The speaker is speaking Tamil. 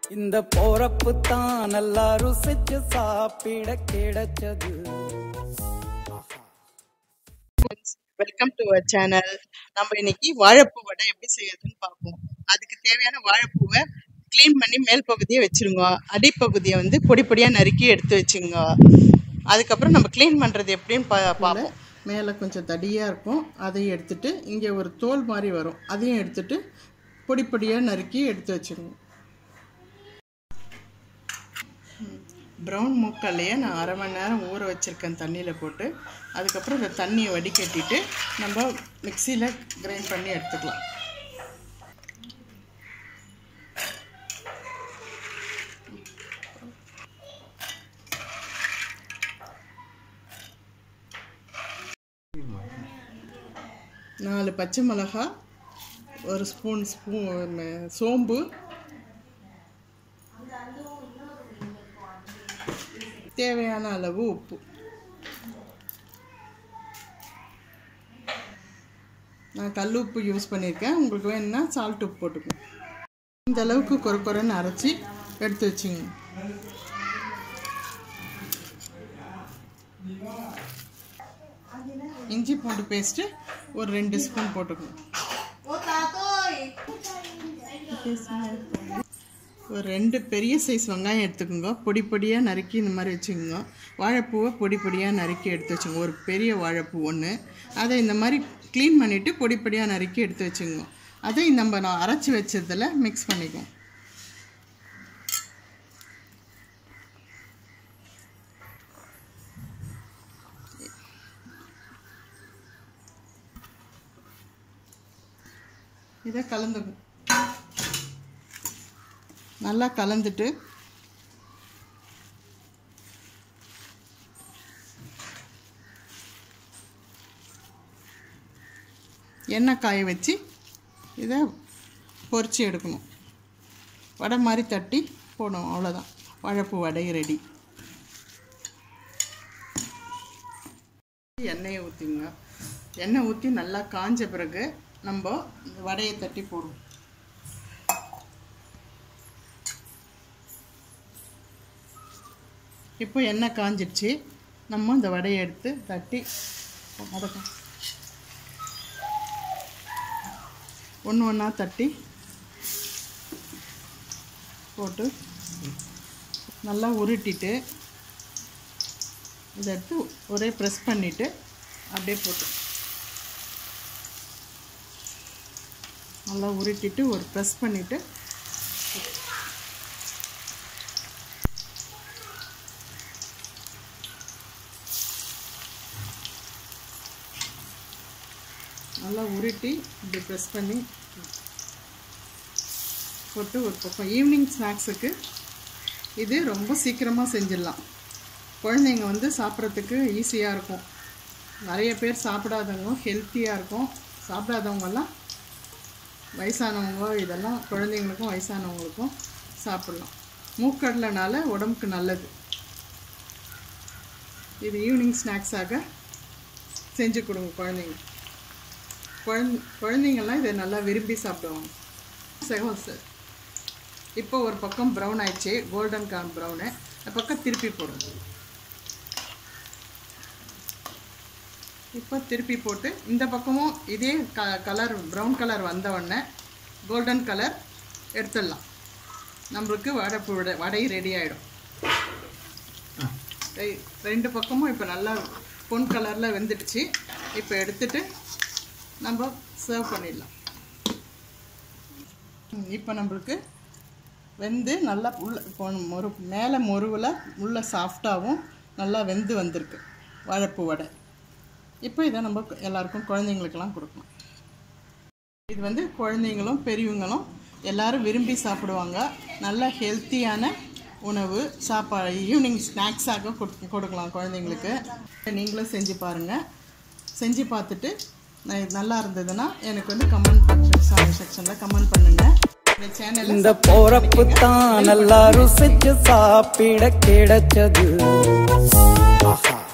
இந்த போறப்பு தான் நல்லா ருசிச்சு சாப்பிட கிடைச்சது வெல்கம் டு அவர் சேனல் நம்ம இன்னைக்கு வாழைப்பூ வடை எப்படி செய்யறதுன்னு பார்ப்போம் அதுக்கு தேவையான வாழைப்பூவை க்ளீன் பண்ணி மேல் பகுதியை வச்சிருங்க அடிப்பகுதியை வந்து பொடி பொடியாக நறுக்கி எடுத்து வச்சுங்க அதுக்கப்புறம் நம்ம க்ளீன் பண்ணுறது எப்படின்னு பா பார்ப்போம் மேலே கொஞ்சம் தடியாக இருக்கும் அதையும் எடுத்துட்டு இங்கே ஒரு தோல் மாதிரி வரும் அதையும் எடுத்துட்டு பொடி பொடியாக நறுக்கி எடுத்து வச்சுருங்க ப்ரௌன் மூக்கல்லையே நான் அரை மணி நேரம் ஊற வச்சுருக்கேன் தண்ணியில் போட்டு அதுக்கப்புறம் இந்த தண்ணியை வடிகட்டிட்டு நம்ம மிக்சியில் கிரைண்ட் பண்ணி எடுத்துக்கலாம் நாலு பச்சை மிளகா ஒரு ஸ்பூன் ஸ்பூன் சோம்பு தேவையான அளவு உப்பு நான் கல் உப்பு யூஸ் பண்ணியிருக்கேன் உங்களுக்கு வேணும்னா சால்ட் உப்பு போட்டுக்கோங்க இந்த அளவுக்கு கொர கொரன்னு அரைச்சி எடுத்து வச்சுங்க இஞ்சி பூண்டு பேஸ்ட்டு ஒரு ரெண்டு ஸ்பூன் போட்டுக்கணும் ஒரு ரெண்டு பெரிய சைஸ் வெங்காயம் எடுத்துக்கோங்க பொடி பொடியாக நறுக்கி இந்த மாதிரி வச்சுக்கோங்க வாழைப்பூவை பொடி பொடியாக நறுக்கி எடுத்து வச்சுங்க ஒரு பெரிய வாழைப்பூ ஒன்று அதை இந்த மாதிரி க்ளீன் பண்ணிவிட்டு பொடி பொடியாக நறுக்கி எடுத்து வச்சுங்க அதை நம்ம நான் அரைச்சி வச்சதில் மிக்ஸ் பண்ணிக்குவோம் இதை கலந்துக்கும் நல்லா கலந்துட்டு எண்ணெய் காய வச்சு இதை பொரிச்சு எடுக்கணும் வடை மாதிரி தட்டி போடணும் அவ்வளோதான் வாழைப்பூ வடை ரெடி எண்ணெயை ஊற்றிங்க எண்ணெய் ஊற்றி நல்லா காஞ்ச பிறகு நம்ம இந்த வடையை தட்டி போடுவோம் இப்போ எண்ணெய் காஞ்சிடுச்சு நம்ம இந்த வடையை எடுத்து தட்டி வதக்கம் ஒன்று ஒன்றா தட்டி போட்டு நல்லா உருட்டிட்டு இதை எடுத்து ஒரே ப்ரெஸ் பண்ணிவிட்டு அப்படியே போட்டு நல்லா உருட்டிட்டு ஒரு ப்ரெஸ் பண்ணிவிட்டு நல்லா உருட்டி இப்படி ப்ரெஸ் பண்ணி போட்டு ஒரு பக்கம் ஈவினிங் ஸ்நாக்ஸுக்கு இது ரொம்ப சீக்கிரமாக செஞ்சிடலாம் குழந்தைங்க வந்து சாப்பிட்றதுக்கு ஈஸியாக இருக்கும் நிறைய பேர் சாப்பிடாதவங்க ஹெல்த்தியாக இருக்கும் சாப்பிடாதவங்கெல்லாம் வயசானவங்க இதெல்லாம் குழந்தைங்களுக்கும் வயசானவங்களுக்கும் சாப்பிட்லாம் மூக்கடலைனால உடம்புக்கு நல்லது இது ஈவினிங் ஸ்நாக்ஸாக செஞ்சு கொடுங்க குழந்தைங்க குழந்தை குழந்தைங்கள்லாம் இதை நல்லா விரும்பி சாப்பிடுவாங்க செகோ சார் இப்போ ஒரு பக்கம் ப்ரௌன் ஆயிடுச்சு கோல்டன் கார்ன் ப்ரௌனு அந்த பக்கம் திருப்பி போடுங்க இப்போ திருப்பி போட்டு இந்த பக்கமும் இதே க கலர் ப்ரௌன் கலர் வந்த உடனே கோல்டன் கலர் எடுத்துடலாம் நம்மளுக்கு வடை வடை வடை ரெடி ஆகிடும் ரெண்டு பக்கமும் இப்போ நல்லா பொன் கலரில் வெந்துடுச்சு இப்போ எடுத்துட்டு நம்ம சர்வ் பண்ணிடலாம் இப்போ நம்மளுக்கு வெந்து நல்லா உள்ள இப்போ மொறு மேலே மொருவில் உள்ள சாஃப்டாகவும் நல்லா வெந்து வந்திருக்கு வாழைப்பூ வடை இப்போ இதை நம்ம எல்லாருக்கும் குழந்தைங்களுக்கெல்லாம் கொடுக்கலாம் இது வந்து குழந்தைங்களும் பெரியவங்களும் எல்லாரும் விரும்பி சாப்பிடுவாங்க நல்ல ஹெல்த்தியான உணவு சாப்பாடு ஈவினிங் ஸ்நாக்ஸாக கொடு கொடுக்கலாம் குழந்தைங்களுக்கு நீங்களும் செஞ்சு பாருங்கள் செஞ்சு பார்த்துட்டு நான் இது நல்லா இருந்ததுன்னா எனக்கு வந்து கமெண்ட் செக்ஷனில் கமெண்ட் பண்ணுங்கள் இந்த சேனலை இந்த போறப்பு தான் நல்லா ருசிச்சு சாப்பிட கிடைச்சது ஆஹா